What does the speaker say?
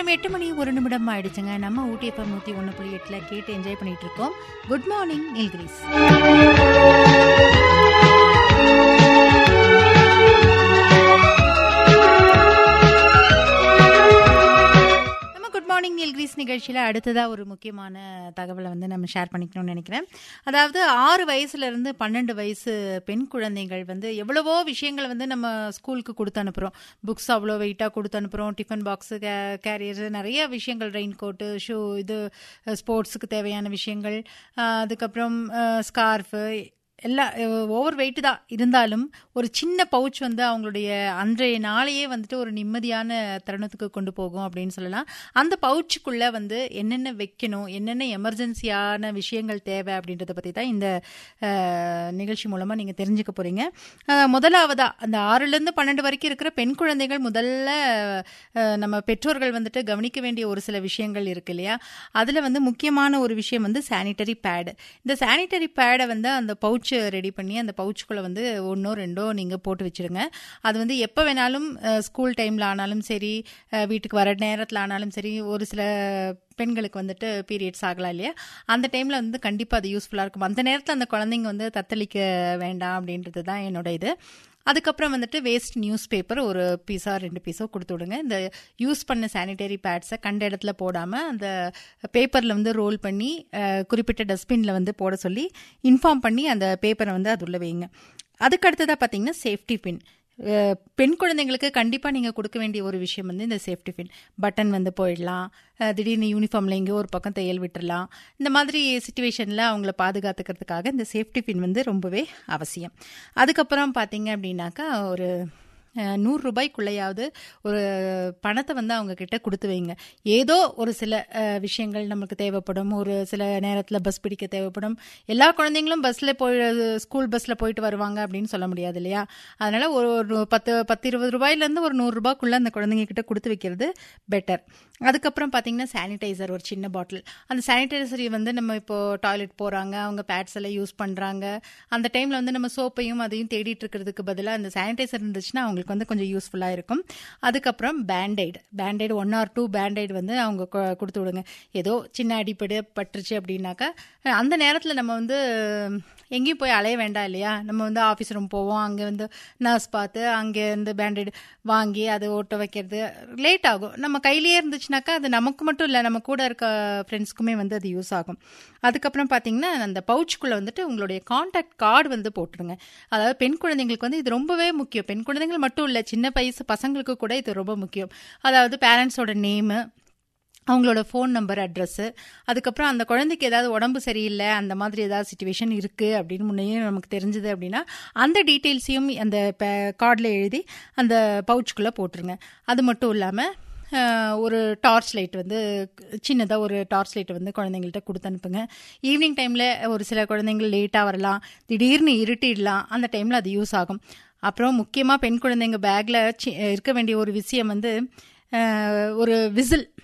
நேரம் எட்டு மணி ஒரு நிமிடம் ஆயிடுச்சுங்க நம்ம ஊட்டி எஃப்எம் நூற்றி ஒன்று புள்ளி எட்டில் கேட்டு என்ஜாய் பண்ணிட்டு இருக்கோம் குட் மார்னிங் நீல்கிரிஸ் நம்ம குட் மார்னிங் நீல்கிரிஸ் நிகழ்ச்சியில் அடுத்ததாக ஒரு முக்கியமான தகவலை வந்து நம்ம ஷேர் பண்ணிக்கணும்னு நினைக்கிறேன் அதாவது ஆறு வயசுலேருந்து பன்னெண்டு வயசு பெண் குழந்தைகள் வந்து எவ்வளவோ விஷயங்களை வந்து நம்ம ஸ்கூலுக்கு கொடுத்து அனுப்புகிறோம் புக்ஸ் அவ்வளோ வெயிட்டாக கொடுத்து அனுப்புகிறோம் டிஃபன் பாக்ஸு கே கேரியர் நிறைய விஷயங்கள் ரெயின் கோட்டு ஷூ இது ஸ்போர்ட்ஸுக்கு தேவையான விஷயங்கள் அஹ், அதுக்கப்புறம் ஸ்கார்ஃபு எல்லா ஓவர் வெயிட் தான் இருந்தாலும் ஒரு சின்ன பவுச் வந்து அவங்களுடைய அன்றைய நாளையே வந்துட்டு ஒரு நிம்மதியான தருணத்துக்கு கொண்டு போகும் அப்படின்னு சொல்லலாம் அந்த பவுச்சுக்குள்ளே வந்து என்னென்ன வைக்கணும் என்னென்ன எமர்ஜென்சியான விஷயங்கள் தேவை அப்படின்றத பற்றி தான் இந்த அஹ், நிகழ்ச்சி மூலமாக நீங்கள் தெரிஞ்சுக்க போகிறீங்க முதலாவதா அந்த ஆறுலேருந்து பன்னெண்டு வரைக்கும் இருக்கிற பெண் குழந்தைகள் முதல்ல அஹ், நம்ம பெற்றோர்கள் வந்துட்டு கவனிக்க வேண்டிய ஒரு சில விஷயங்கள் இருக்கு இல்லையா அதில் வந்து முக்கியமான ஒரு விஷயம் வந்து சானிட்டரி பேடு இந்த சானிட்டரி பேடை வந்து அந்த பவுச் ரெடி பண்ணி அந்த பவுச்சுக்குள்ளே வந்து ஒன்றோ ரெண்டோ நீங்கள் போட்டு வச்சிடுங்க அது வந்து எப்போ வேணாலும் ஸ்கூல் டைமில் ஆனாலும் சரி அஹ், வீட்டுக்கு வர நேரத்தில் ஆனாலும் சரி ஒரு சில பெண்களுக்கு வந்துட்டு பீரியட்ஸ் ஆகலாம் இல்லையா அந்த டைமில் வந்து கண்டிப்பாக அது யூஸ்ஃபுல்லாக இருக்கும் அந்த நேரத்தில் அந்த குழந்தைங்க வந்து தத்தளிக்க வேண்டாம் அப்படின்றது தான் என்னோட இது அதுக்கப்புறம் வந்துட்டு வேஸ்ட் நியூஸ் பேப்பர் ஒரு பீஸா ரெண்டு பீஸோ கொடுத்து விடுங்க இந்த யூஸ் பண்ண சானிடரி பேட்ஸை கண்ட இடத்துல போடாமல் அந்த பேப்பரில் வந்து ரோல் பண்ணி அஹ், குறிப்பிட்ட டஸ்ட்பினில் வந்து போட சொல்லி இன்ஃபார்ம் பண்ணி அந்த பேப்பரை வந்து அது உள்ள வைங்க அதுக்கு அடுத்ததாக பார்த்தீங்கன்னா சேஃப்டி பின் அஹ், பெண் குழந்தைங்களுக்கு கண்டிப்பாக நீங்கள் கொடுக்க வேண்டிய ஒரு விஷயம் வந்து இந்த சேஃப்டி பின் பட்டன் வந்து போயிடலாம் அஹ், திடீர்னு யூனிஃபார்மில் எங்கேயோ ஒரு பக்கம் தையல் விட்டுறலாம் இந்த மாதிரி சுச்சுவேஷனில் அவங்கள பாதுகாத்துக்கிறதுக்காக இந்த சேஃப்டி பின் வந்து ரொம்பவே அவசியம் அதுக்கப்புறம் பார்த்தீங்க அப்படின்னாக்கா ஒரு அஹ், நூறு ரூபாய்க்குள்ளேயாவது ஒரு பணத்தை வந்து அவங்க கிட்ட கொடுத்து வைங்க ஏதோ ஒரு சில அஹ், விஷயங்கள் நமக்கு தேவைப்படும் ஒரு சில நேரத்தில் பஸ் பிடிக்க தேவைப்படும் எல்லா குழந்தைங்களும் பஸ்ஸில் போய் ஸ்கூல் பஸ்ஸில் போயிட்டு வருவாங்க அப்படின்னு சொல்ல முடியாது இல்லையா அதனால ஒரு ஒரு பத்து பத்து இருபது ரூபாயிலேருந்து ஒரு நூறு ரூபாய்க்குள்ள அந்த குழந்தைங்க கிட்ட கொடுத்து வைக்கிறது பெட்டர் அதுக்கப்புறம் பார்த்தீங்கன்னா சானிடைசர் ஒரு சின்ன பாட்டில் அந்த சானிடைசர் வந்து நம்ம இப்போ டாய்லெட் போகிறாங்க அவங்க பேட்ஸ் எல்லாம் யூஸ் பண்ணுறாங்க அந்த டைமில் வந்து நம்ம சோப்பையும் அதையும் தேடிட்டு இருக்கிறதுக்கு பதிலாக அந்த சானிடைசர் இருந்துச்சுன்னா அவங்களுக்கு வந்து கொஞ்சம் யூஸ்ஃபுல்லாக இருக்கும் அதுக்கப்புறம் bandaid bandaid one or two bandaid வந்து அவங்க கொ- கொடுத்து விடுங்க ஏதோ சின்ன அடிப்படு பட்டுருச்சு அப்படின்னாக்கா அந்த நேரத்தில் நம்ம வந்து எங்கேயும் போய் அலைய வேண்டாம் இல்லையா நம்ம வந்து ஆஃபீஸ் ரூம் போவோம் அங்கே வந்து நர்ஸ் பார்த்து அங்கே இருந்து பேண்டேட் வாங்கி அதை ஓட்ட வைக்கிறது லேட் ஆகும் நம்ம கையிலேயே இருந்துச்சுனாக்கா அது நமக்கு மட்டும் இல்லை நம்ம கூட இருக்க ஃப்ரெண்ட்ஸ்க்குமே வந்து அது யூஸ் ஆகும் அதுக்கப்புறம் பார்த்தீங்கன்னா அந்த பவுச்சுக்குள்ளே வந்துட்டு உங்களுடைய காண்டாக்ட் கார்டு வந்து போட்டுருங்க அதாவது பெண் குழந்தைங்களுக்கு வந்து இது ரொம்பவே முக்கியம் பெண் குழந்தைகள் மட்டும் இல்லை சின்ன வயசு பசங்களுக்கு கூட இது ரொம்ப முக்கியம் அதாவது பேரண்ட்ஸோட நேமு அவங்களோட ஃபோன் நம்பர் அட்ரஸ்ஸு அதுக்கப்புறம் அந்த குழந்தைக்கு ஏதாவது உடம்பு சரியில்லை அந்த மாதிரி ஏதாவது சுச்சுவேஷன் இருக்குது அப்படின்னு முன்னையே நமக்கு தெரிஞ்சுது அப்படின்னா அந்த டீட்டெயில்ஸையும் அந்த கார்டில் எழுதி அந்த பவுச்சுக்குள்ளே போட்டுருங்க அது மட்டும் இல்லாமல் ஒரு டார்ச் லைட் வந்து சின்னதாக ஒரு டார்ச் லைட் வந்து குழந்தைங்கள்ட்ட கொடுத்து அனுப்புங்க ஈவினிங் டைமில் ஒரு சில குழந்தைங்கள் லேட்டாக வரலாம் திடீர்னு இருட்டிடலாம் அந்த டைமில் அது யூஸ் ஆகும் அப்புறம் முக்கியமாக பெண் குழந்தைங்க பேக்கில் இருக்க வேண்டிய ஒரு விஷயம் வந்து அஹ், ஒரு விசில்